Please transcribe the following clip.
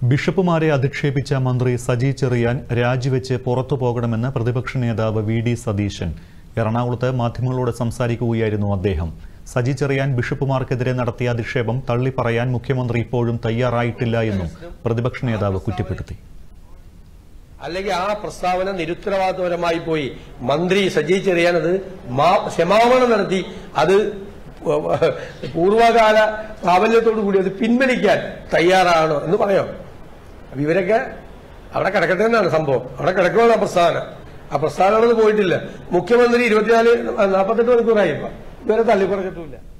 ബിഷപ്പുമാരെ അധിക്ഷേപിച്ച മന്ത്രി സജി ചെറിയാൻ രാജിവെച്ച് പുറത്തു പോകണമെന്ന് പ്രതിപക്ഷ നേതാവ് വി ഡി സതീശൻ എറണാകുളത്ത് മാധ്യമങ്ങളോട് സംസാരിക്കുകയായിരുന്നു അദ്ദേഹം സജി ചെറിയാൻ ബിഷപ്പുമാർക്കെതിരെ നടത്തിയ അധിക്ഷേപം തള്ളിപ്പറയാൻ മുഖ്യമന്ത്രി ഇപ്പോഴും തയ്യാറായിട്ടില്ല എന്നും പ്രതിപക്ഷ നേതാവ് കുറ്റപ്പെടുത്തി അല്ലെങ്കിൽ ആ പ്രസ്താവന നിരുത്തരവാദിത്വപരമായി പോയി മന്ത്രി സജി ചെറിയാൻ അത് മാ- ക്ഷമാപണം നടത്തി അത് പൂർവകാല പ്രാബല്യത്തോടു കൂടി അത് പിൻവലിക്കാൻ തയ്യാറാണോ എന്ന് പറയാം അപ്പൊ ഇവരൊക്കെ അവിടെ കിടക്കട്ടെ എന്നാണ് സംഭവം അവിടെ കിടക്കുകയാണ് ആ പ്രസ്താവന ആ പ്രസ്താവന പോയിട്ടില്ല മുഖ്യമന്ത്രി ഇരുപത്തിനാല് നാൽപ്പത്തെട്ട് മണിക്കൂറായി ഇപ്പൊ ഇവരെ തള്ളിപ്പറഞ്ഞിട്ടുമില്ല